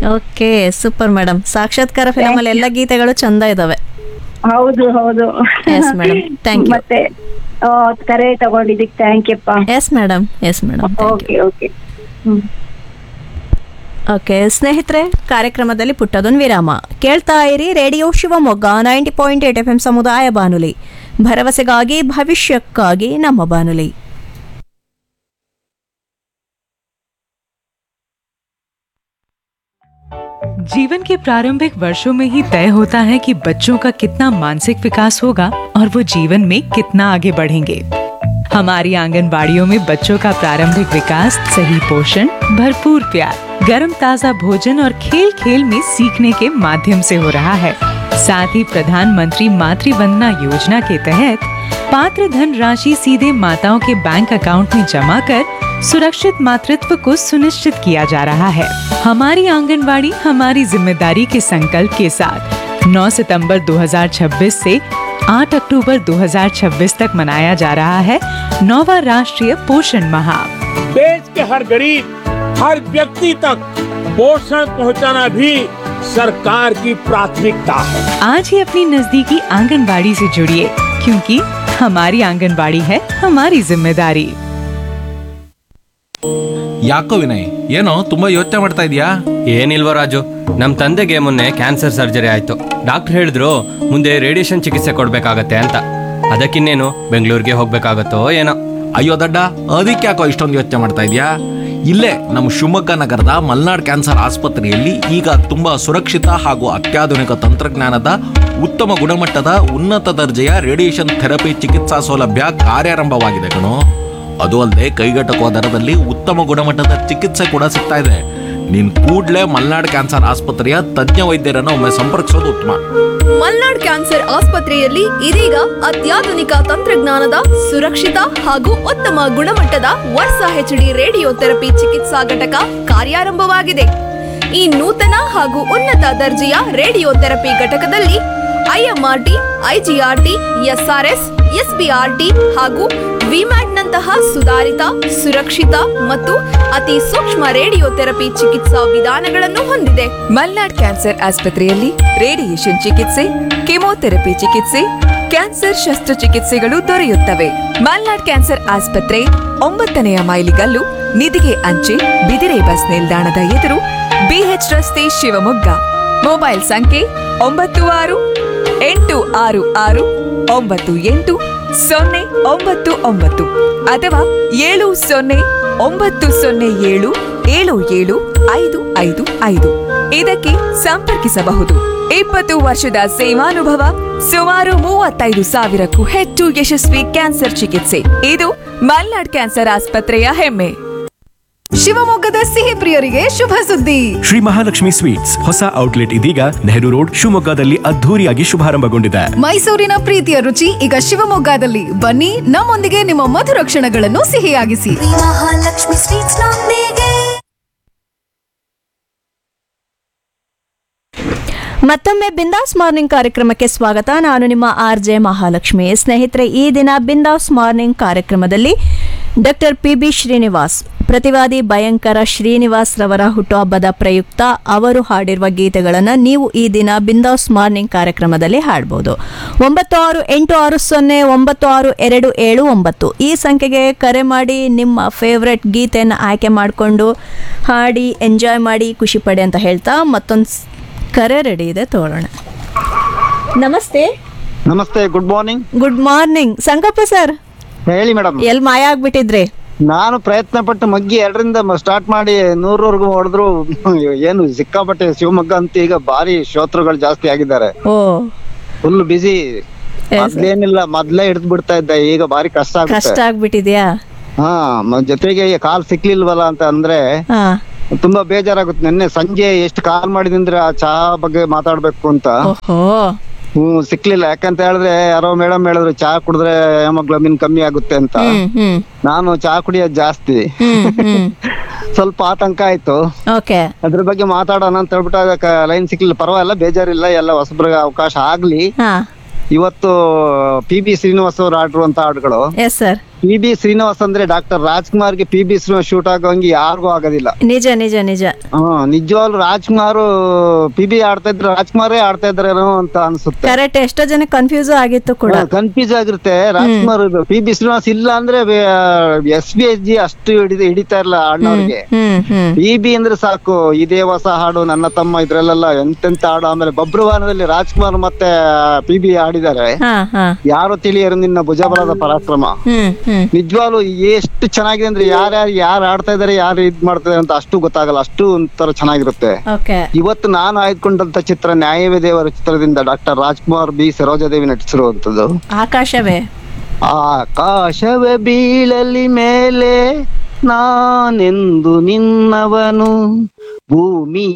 Okay super madam Sakshatkara film ಅಲ್ಲಿ ಎಲ್ಲ ಗೀತೆಗಳು ಚಂದ ಇದಾವೆ ಹೌದು ಹೌದು Yes, madam. Thank you. ಮತ್ತೆ ಆ, ಕರೆ ತಗೊಂಡಿದ್ದಕ್ಕೆ ಥ್ಯಾಂಕ್ ಯಪ್ಪ yes madam yes madam okay okay hmm okay ಸ್ನೇಹಿತರೆ ಕಾರ್ಯಕ್ರಮದಲ್ಲಿ ಪುಟ್ಟದೊಂದು ವಿರಾಮ ಕೇಳ್ತಾ ಇರಿ radio Shivamogga ninety point eight F M ಸಮುದಾಯ ಬಾನುಲಿ ಭರವಸೆಗಾಗಿ ಭವಿಷ್ಯಕ್ಕಾಗಿ ನಮ್ಮ ಬಾನುಲಿ जीवन के प्रारंभिक वर्षों में ही तय होता है कि बच्चों का कितना मानसिक विकास होगा और वो जीवन में कितना आगे बढ़ेंगे हमारी आंगनबाड़ियों में बच्चों का प्रारंभिक विकास सही पोषण भरपूर प्यार गर्म ताजा भोजन और खेल खेल में सीखने के माध्यम से हो रहा है साथ ही प्रधानमंत्री मातृ वंदना योजना के तहत पात्र धन राशि सीधे माताओं के बैंक अकाउंट में जमा कर सुरक्षित मातृत्व को सुनिश्चित किया जा रहा है हमारी आंगनवाड़ी हमारी जिम्मेदारी के संकल्प के साथ 9 सितंबर 2026 से 8 अक्टूबर 2026 तक मनाया जा रहा है नौवा राष्ट्रीय पोषण माह देश के हर गरीब हर व्यक्ति तक पोषण पहुंचाना भी सरकार की प्राथमिकता है आज ही अपनी नजदीकी आंगनबाड़ी से जुड़िए क्योंकि हमारी आंगनबाड़ी है हमारी जिम्मेदारी ಯಾಕೋ ವಿನಯ್ ಏನೋ ತುಂಬಾ ಯೋಚನೆ ಮಾಡ್ತಾ ಇದೀಯಾ ಏನಿಲ್ವ ರಾಜು ನಮ್ಮ ತಂದೆಗೆ ಮೊನ್ನೆ ಕ್ಯಾನ್ಸರ್ ಸರ್ಜರಿ ಆಯ್ತು ಡಾಕ್ಟರ್ ಹೇಳಿದ್ರು ಮುಂದೆ ರೇಡಿಯೇಷನ್ ಚಿಕಿತ್ಸೆ ಕೊಡ್ಬೇಕಾಗತ್ತೆ ಅಂತ ಅದಕ್ಕಿನ್ನೇನು ಬೆಂಗಳೂರಿಗೆ ಹೋಗ್ಬೇಕಾಗತ್ತೋ ಏನೋ ಅಯ್ಯೋ ದಡ್ಡ ಅದಕ್ಕೆ ಯಾಕೋ ಇಷ್ಟೊಂದು ಯೋಚನೆ ಮಾಡ್ತಾ ಇದೀಯಾ ಇಲ್ಲೇ ನಮ್ಮ ಶಿವಮೊಗ್ಗ ನಗರದ ಮಲ್ನಾಡ್ ಕ್ಯಾನ್ಸರ್ ಆಸ್ಪತ್ರೆಯಲ್ಲಿ ಈಗ ತುಂಬಾ ಸುರಕ್ಷಿತ ಹಾಗೂ ಅತ್ಯಾಧುನಿಕ ತಂತ್ರಜ್ಞಾನದ ಉತ್ತಮ ಗುಣಮಟ್ಟದ ಉನ್ನತ ದರ್ಜೆಯ ರೇಡಿಯೇಷನ್ ಥೆರಪಿ ಚಿಕಿತ್ಸಾ ಸೌಲಭ್ಯ ಕಾರ್ಯಾರಂಭವಾಗಿದೆ ಕಣೋ ಅದು ಅಲ್ಲದೆ ಕೈಗೆಟಕುವ ದರದಲ್ಲಿ ಉತ್ತಮ ಗುಣಮಟ್ಟದ ಚಿಕಿತ್ಸೆ ಕೂಡ ಸಿಗ್ತಾ ಇದೆ ನೀನ್ ಕೂಡ್ಲೇ ಮಲ್ನಾಡ್ ಕ್ಯಾನ್ಸರ್ ಆಸ್ಪತ್ರೆಯ ತಜ್ಞ ವೈದ್ಯರನ್ನು ಒಮ್ಮೆ ಸಂಪರ್ಕಿಸೋದು ಉತ್ತಮ ಮಲ್ನಾಡ್ ಕ್ಯಾನ್ಸರ್ ಆಸ್ಪತ್ರೆಯಲ್ಲಿ ಇದೀಗ ಅತ್ಯಾಧುನಿಕ ತಂತ್ರಜ್ಞಾನದ ಸುರಕ್ಷಿತ ಹಾಗೂ ಉತ್ತಮ ಗುಣಮಟ್ಟದ ವರ್ಷ ಹೆಚ್ಡಿ ರೇಡಿಯೋಥೆರಪಿ ಚಿಕಿತ್ಸಾ ಘಟಕ ಕಾರ್ಯಾರಂಭವಾಗಿದೆ ಈ ನೂತನ ಹಾಗೂ ಉನ್ನತ ದರ್ಜೆಯ ರೇಡಿಯೋಥೆರಪಿ ಘಟಕದಲ್ಲಿ ಐಎಂಆರ್ಟಿ ಐಜಿಆರ್ಟಿ ಎಸ್ಆರ್ಎಸ್ ಎಸ್ಬಿಆರ್ಟಿ ಹಾಗೂ ವಿಮ್ಯಾಟ್ನಂತಹ ಸುಧಾರಿತ ಸುರಕ್ಷಿತ ಮತ್ತು ಅತಿ ಸೂಕ್ಷ್ಮ ರೇಡಿಯೋಥೆರಪಿ ಚಿಕಿತ್ಸಾ ವಿಧಾನಗಳನ್ನು ಹೊಂದಿದೆ ಮಲ್ನಾಡ್ ಕ್ಯಾನ್ಸರ್ ಆಸ್ಪತ್ರೆಯಲ್ಲಿ ರೇಡಿಯೇಷನ್ ಚಿಕಿತ್ಸೆ ಕೆಮೊಥೆರಪಿ ಚಿಕಿತ್ಸೆ ಕ್ಯಾನ್ಸರ್ ಶಸ್ತ್ರಚಿಕಿತ್ಸೆಗಳು ದೊರೆಯುತ್ತವೆ ಮಲ್ನಾಡ್ ಕ್ಯಾನ್ಸರ್ ಆಸ್ಪತ್ರೆ ಒಂಬತ್ತನೆಯ ಮೈಲಿಗಲ್ಲು ನಿಧಿಗೆ ಅಂಚೆ ಬಿದಿರೆ ಬಸ್ ನಿಲ್ದಾಣದ ಎದುರು ಬಿಎಚ್ ರಸ್ತೆ ಶಿವಮೊಗ್ಗ ಮೊಬೈಲ್ ಸಂಖ್ಯೆ ಒಂಬತ್ತು ಆರು ಎಂಟು ಆರು ಆರು ಒಂಬತ್ತು ಎಂಟು ಸೊನ್ನೆ ಒಂಬತ್ತು ಒಂಬತ್ತು ಅಥವಾ ಏಳು ಸೊನ್ನೆ ಒಂಬತ್ತು ಸೊನ್ನೆ ಏಳು ಏಳು ಏಳು ಐದು ಐದು ಐದು ಇದಕ್ಕೆ ಸಂಪರ್ಕಿಸಬಹುದು ಇಪ್ಪತ್ತು ವರ್ಷದ ಸೇವಾನುಭವ ಸುಮಾರು ಮೂವತ್ತೈದು ಸಾವಿರಕ್ಕೂ ಹೆಚ್ಚು ಯಶಸ್ವಿ ಕ್ಯಾನ್ಸರ್ ಚಿಕಿತ್ಸೆ ಇದು ಮಲ್ನಾಡ್ ಕ್ಯಾನ್ಸರ್ ಆಸ್ಪತ್ರೆಯ ಹೆಮ್ಮೆ ಶಿವಮೊಗ್ಗದ ಸಿಹಿ ಪ್ರಿಯರಿಗೆ ಶುಭ ಸುದ್ದಿ ಶ್ರೀ ಮಹಾಲಕ್ಷ್ಮಿ ಸ್ವೀಟ್ಸ್ ಹೊಸ ಔಟ್ಲೆಟ್ ಇದೀಗ ನೆಹರು ರೋಡ್ ಶಿವಮೊಗ್ಗದಲ್ಲಿ ಅದ್ಧೂರಿಯಾಗಿ ಶುಭಾರಂಭಗೊಂಡಿದೆ ಮೈಸೂರಿನ ಪ್ರೀತಿಯ ರುಚಿ ಈಗ ಶಿವಮೊಗ್ಗದಲ್ಲಿ ಬನ್ನಿ ನಮ್ಮೊಂದಿಗೆ ನಿಮ್ಮ ಮಧುರ ಕ್ಷಣಗಳನ್ನು ಸಿಹಿಯಾಗಿಸಿ ಮಹಾಲಕ್ಷ್ಮಿ ಸ್ವೀಟ್ಸ್ ನೊಂದಿಗೆ ಮತ್ತೊಮ್ಮೆ ಬಿಂದಾಸ್ ಮಾರ್ನಿಂಗ್ ಕಾರ್ಯಕ್ರಮಕ್ಕೆ ಸ್ವಾಗತ ನಾನು ನಿಮ್ಮ ಆರ್ ಜೆ ಮಹಾಲಕ್ಷ್ಮಿ ಸ್ನೇಹಿತರೆ ಈ ದಿನ ಬಿಂದಾಸ್ ಮಾರ್ನಿಂಗ್ ಕಾರ್ಯಕ್ರಮದಲ್ಲಿ ಡಾಕ್ಟರ್ ಪಿ ಬಿ ಶ್ರೀನಿವಾಸ್ ಪ್ರತಿವಾದಿ ಭಯಂಕರ ಶ್ರೀನಿವಾಸ್ ರವರ ಹುಟ್ಟುಹಬ್ಬದ ಪ್ರಯುಕ್ತ ಅವರು ಹಾಡಿರುವ ಗೀತೆಗಳನ್ನು ನೀವು ಈ ದಿನ ಬಿಂದಾಸ್ ಮಾರ್ನಿಂಗ್ ಕಾರ್ಯಕ್ರಮದಲ್ಲಿ ಹಾಡ್ಬೋದು ಒಂಬತ್ತು ಆರು ಎಂಟು ಆರು ಸೊನ್ನೆ ಒಂಬತ್ತು ಆರು ಎರಡು ಏಳು ಒಂಬತ್ತು ಈ ಸಂಖ್ಯೆಗೆ ಕರೆ ಮಾಡಿ ನಿಮ್ಮ ಫೇವ್ರೆಟ್ ಗೀತೆಯನ್ನು ಆಯ್ಕೆ ಮಾಡಿಕೊಂಡು ಹಾಡಿ ಎಂಜಾಯ್ ಮಾಡಿ ಖುಷಿ ಪಡಿ ಅಂತ ಹೇಳ್ತಾ ಮತ್ತೊಂದು ಕರೆ ರೆಡಿ ಇದೆ ತೋರೋಣ ನಮಸ್ತೆ ನಮಸ್ತೆ good morning good morning Sangappa sir ಹೇಳಿ ಮೇಡಮ್ ಎಲ್ಲಿ ಮಾಯ ಆಗ್ಬಿಟ್ಟಿದ್ರಿ ನಾನು ಪ್ರಯತ್ನ ಪಟ್ಟು ಮಗ್ಗಿ ಎರಡರಿಂದ ಸ್ಟಾರ್ಟ್ ಮಾಡಿ ನೂರವರೆಗೂ ಹೊಡೆದ್ರು ಏನು ಸಿಕ್ಕಾಪಟ್ಟೆ ಶಿವಮೊಗ್ಗ ಅಂತ ಈಗ ಭಾರಿ ಶ್ರೋತೃಗಳು ಜಾಸ್ತಿ ಆಗಿದ್ದಾರೆ ಓ ಫುಲ್ ಬಿಸಿ ಮೊದ್ಲೇನಿಲ್ಲ ಮೊದ್ಲೇ ಹಿಡಿದು ಬಿಡ್ತಾ ಇದ್ದೆ ಈಗ ಭಾರಿ ಕಷ್ಟ ಕಷ್ಟ ಆಗುತ್ತೆ ಆಗ್ಬಿಟ್ಟಿದ್ಯಾ ಹಾ ಮ- ಜೊತೆಗೆ ಕಾಲ್ ಸಿಕ್ಲಿಲ್ವಲ್ಲ ಅಂತ ಅಂದ್ರೆ ಹಾ ತುಂಬಾ ಬೇಜಾರಾಗುತ್ತೆ ನಿನ್ನೆ ಸಂಜೆ ಎಷ್ಟು ಕಾಲ್ ಮಾಡಿದಂದ್ರೆ ಆ ಚಹಾ ಬಗ್ಗೆ ಮಾತಾಡ್ಬೇಕು ಅಂತ ಓಹೋ ಹ್ಮ್ ಸಿಕ್ಲಿಲ್ಲ ಯಾಕಂತ ಹೇಳಿದ್ರೆ ಯಾರೋ ಮೇಡಮ್ ಹೇಳಿದ್ರು ಚಹಾ ಕುಡಿದ್ರೆ ಹೆಮೋಗ್ಲೋಬಿನ್ ಕಮ್ಮಿ ಆಗುತ್ತೆ ಅಂತ ಹ್ಮ್ ಹ್ಮ್ ನಾನು ಚಹಾ ಕುಡಿಯೋದ್ ಜಾಸ್ತಿ ಹ್ಮ್ ಹ್ಮ್ ಸ್ವಲ್ಪ ಆತಂಕ ಆಯ್ತು ಓಕೆ ಅದ್ರ ಬಗ್ಗೆ ಮಾತಾಡೋಣ ಅಂತ ಹೇಳ್ಬಿಟ್ಟಾಗ ಲೈನ್ ಸಿಕ್ಲಿಲ್ಲ ಪರವಾಗಿಲ್ಲ ಬೇಜಾರಿಲ್ಲ ಎಲ್ಲ ಹೊಸಬ್ರಿಗೆ ಅವಕಾಶ ಆಗ್ಲಿ ಹಾ ಇವತ್ತು ಪಿ ಬಿ ಶ್ರೀನಿವಾಸ್ ಅವ್ರು ಆಡಿರುವಂತ ಹಾಡುಗಳು yes sir P B Srinivas ಅಂದ್ರೆ ಡಾಕ್ಟರ್ ರಾಜ್ಕುಮಾರ್ಗೆ ಪಿ ಬಿ ಶ್ರೀನಿವಾಸ್ ಶೂಟ್ ಆಗೋಂಗೆ ಯಾರಿಗೂ ಆಗೋದಿಲ್ಲ ನಿಜ ನಿಜ ನಿಜ ಹ್ಮ್ ನಿಜವಾಗ್ಲು ರಾಜ್ಕುಮಾರ್ ಪಿ ಬಿ ಆಡ್ತಾ ಇದ್ರೆ ರಾಜ್ಕುಮಾರೇ ಆಡ್ತಾ ಇದ್ರೇನೋ ಅಂತ ಅನ್ಸುತ್ತೆ ಕರೆಕ್ಟ್ ಎಷ್ಟೋ ಜನ ಕನ್ಫ್ಯೂಸ್ ಆಗಿತ್ತು ಕೂಡ ಕನ್ಫ್ಯೂಸ್ ಆಗಿರುತ್ತೆ ರಾಜ್ಕುಮಾರ್ ಪಿ ಬಿ ಶ್ರೀನಿವಾಸ್ ಇಲ್ಲ ಅಂದ್ರೆ ಎಸ್ ಬಿ ಎಸ್ ಜಿ ಅಷ್ಟು ಹಿಡಿದ ಹಿಡಿತಾ ಇರಲ್ಲ ಅಣ್ಣವ್ರಿಗೆ ಹ್ಮ್ ಹ್ಮ್ ಪಿ ಬಿ ಅಂದ್ರೆ ಸಾಕು ಇದೇ ಹೊಸ ಹಾಡು ನನ್ನ ತಮ್ಮ ಇದ್ರಲ್ಲೆಲ್ಲ ಎಂತೆಂತ ಹಾಡು ಆಮೇಲೆ ಬಬ್ರುವಾನದಲ್ಲಿ ರಾಜ್ಕುಮಾರ್ ಮತ್ತೆ ಪಿ ಬಿ ಆಡಿದ್ದಾರೆ ಹಾ ಹಾ ಯಾರು ತಿಳಿಯರು ನಿನ್ನ ಭುಜಬಲದ ಪರಾಕ್ರಮ ಹ್ಮ್ ಹ್ಮ್ ನಿಜವಾಗ್ಲು ಎಷ್ಟು ಚೆನ್ನಾಗಿದೆ ಅಂದ್ರೆ ಯಾರ್ಯಾರು ಯಾರು ಆಡ್ತಾ ಇದಾರೆ ಯಾರು ಇದ್ ಮಾಡ್ತಾ ಇದಾರೆ ಅಂತ ಅಷ್ಟು ಗೊತ್ತಾಗಲ್ಲ ಅಷ್ಟು ಒಂಥರ ಚೆನ್ನಾಗಿರುತ್ತೆ ಓಕೆ ಇವತ್ತು ನಾನು ಆಯ್ದುಕೊಂಡಂತ ಚಿತ್ರ ನ್ಯಾಯವೇ ದೇವರ ಚಿತ್ರದಿಂದ ಡಾಕ್ಟರ್ ರಾಜ್ಕುಮಾರ್ ಬಿ ಸರೋಜಾದೇವಿ ನಟಿಸಿರುವಂತದ್ದು ಆಕಾಶವೇ ಆಕಾಶವೇ ಬೀಳಲಿ ಮೇಲೆ ನಾನೆಂದು ನಿನ್ನವನು ಭೂಮಿ